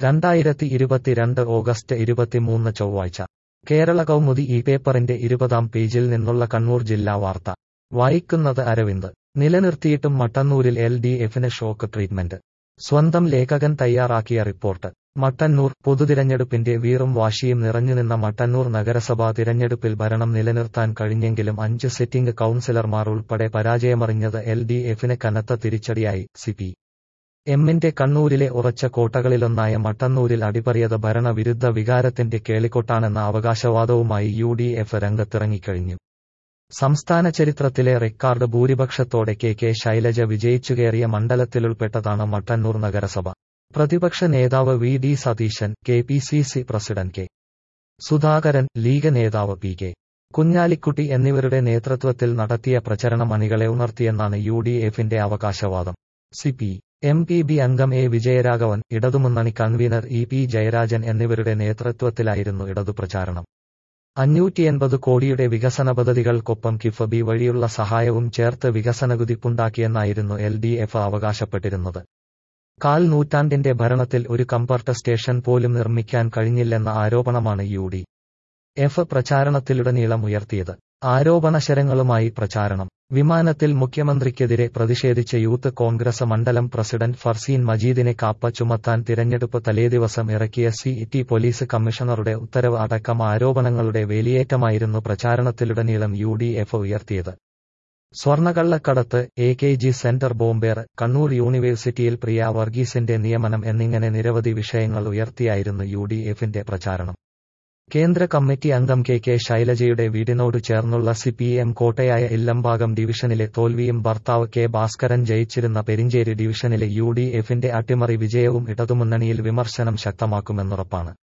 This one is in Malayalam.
രണ്ടായിരത്തി ഇരുപത്തിരണ്ട് ഓഗസ്റ്റ് ഇരുപത്തിമൂന്ന് ചൊവ്വാഴ്ച കേരള കൗമുദി ഈ പേപ്പറിന്റെ ഇരുപതാം പേജിൽ നിന്നുള്ള കണ്ണൂർ ജില്ലാ വാർത്ത വായിക്കുന്നത് അരവിന്ദ് നിലനിർത്തിയിട്ടും മട്ടന്നൂരിൽ എൽ ഡി എഫിന് ഷോക്ക് ട്രീറ്റ്മെന്റ് സ്വന്തം ലേഖകൻ തയ്യാറാക്കിയ റിപ്പോർട്ട് മട്ടന്നൂർ പൊതുതിരഞ്ഞെടുപ്പിന്റെ വീറും വാശിയും നിറഞ്ഞുനിന്ന മട്ടന്നൂർ നഗരസഭാ തിരഞ്ഞെടുപ്പിൽ ഭരണം നിലനിർത്താൻ കഴിഞ്ഞെങ്കിലും അഞ്ച് സിറ്റിംഗ് കൌൺസിലർമാർ ഉൾപ്പെടെ പരാജയമറിഞ്ഞത് എൽ ഡി എഫിന് കനത്ത തിരിച്ചടിയായി സിപി എമ്മിന്റെ കണ്ണൂരിലെ ഉറച്ച കോട്ടകളിലൊന്നായ മട്ടന്നൂരിൽ അടിപറിയത് ഭരണവിരുദ്ധ വികാരത്തിന്റെ കേളിക്കൊട്ടാണെന്ന അവകാശവാദവുമായി യു ഡി എഫ് രംഗത്തിറങ്ങിക്കഴിഞ്ഞു സംസ്ഥാന ചരിത്രത്തിലെ റെക്കോർഡ് ഭൂരിപക്ഷത്തോടെ കെ കെ ശൈലജ വിജയിച്ചുകയറിയ മണ്ഡലത്തിലുൾപ്പെട്ടതാണ് മട്ടന്നൂർ നഗരസഭ പ്രതിപക്ഷ നേതാവ് V D Satheesan K P C C president K Sudhakaran league നേതാവ് പി കെ കുഞ്ഞാലിക്കുട്ടി എന്നിവരുടെ നേതൃത്വത്തിൽ നടത്തിയ പ്രചരണം അണികളെ ഉണർത്തിയെന്നാണ് യു ഡി എഫിന്റെ അവകാശവാദം C P M P B അംഗം എ വിജയരാഘവൻ ഇടതുമുന്നണി കൺവീനർ ഇ പി ജയരാജൻ എന്നിവരുടെ നേതൃത്വത്തിലായിരുന്നു ഇടതുപ്രചാരണം അഞ്ഞൂറ്റിയെൺപത് കോടിയുടെ വികസന പദ്ധതികൾക്കൊപ്പം കിഫബി വഴിയുള്ള സഹായവും ചേർത്ത് വികസന കുതിപ്പുണ്ടാക്കിയെന്നായിരുന്നു എൽ ഡി എഫ് അവകാശപ്പെട്ടിരുന്നത് കാൽ നൂറ്റാണ്ടിന്റെ ഭരണത്തിൽ ഒരു കംഫർട്ട് സ്റ്റേഷൻ പോലും നിർമ്മിക്കാൻ കഴിഞ്ഞില്ലെന്ന ആരോപണമാണ് യു ഡി എഫ് പ്രചാരണത്തിലുടനീളം ഉയർത്തിയത് ആരോപണശരങ്ങളുമായി പ്രചാരണം വിമാനത്തിൽ മുഖ്യമന്ത്രിക്കെതിരെ പ്രതിഷേധിച്ച യൂത്ത് കോൺഗ്രസ് മണ്ഡലം പ്രസിഡന്റ് ഫർസീൻ മജീദിനെ കാപ്പ ചുമത്താൻ തിരഞ്ഞെടുപ്പ് തലേദിവസം ഇറക്കിയ സി ടി പോലീസ് കമ്മീഷണറുടെ ഉത്തരവ് അടക്കം ആരോപണങ്ങളുടെ വേലിയേറ്റമായിരുന്നു പ്രചാരണത്തിലുടനീളം യു ഡി എഫ് ഉയർത്തിയത് സ്വർണകള്ളക്കടത്ത് A K G centre bomber Kannur യൂണിവേഴ്സിറ്റിയിൽ പ്രിയ വർഗീസിന്റെ നിയമനം എന്നിങ്ങനെ നിരവധി വിഷയങ്ങൾ ഉയർത്തിയായിരുന്നു യു ഡി എഫിന്റെ പ്രചാരണം കേന്ദ്ര കമ്മിറ്റി അംഗം കെ കെ ശൈലജയുടെ വീടിനോട് ചേർന്നുള്ള സി പി എം കോട്ടയായ ഇല്ലംഭാഗം ഡിവിഷനിലെ തോൽവിയും ഭർത്താവ് കെ ഭാസ്കരൻ ജയിച്ചിരുന്ന പെരിഞ്ചേരി ഡിവിഷനിലെ യു ഡി എഫിന്റെ അട്ടിമറി വിജയവും ഇടതുമുന്നണിയിൽ വിമർശനം ശക്തമാക്കുമെന്നുറപ്പാണ്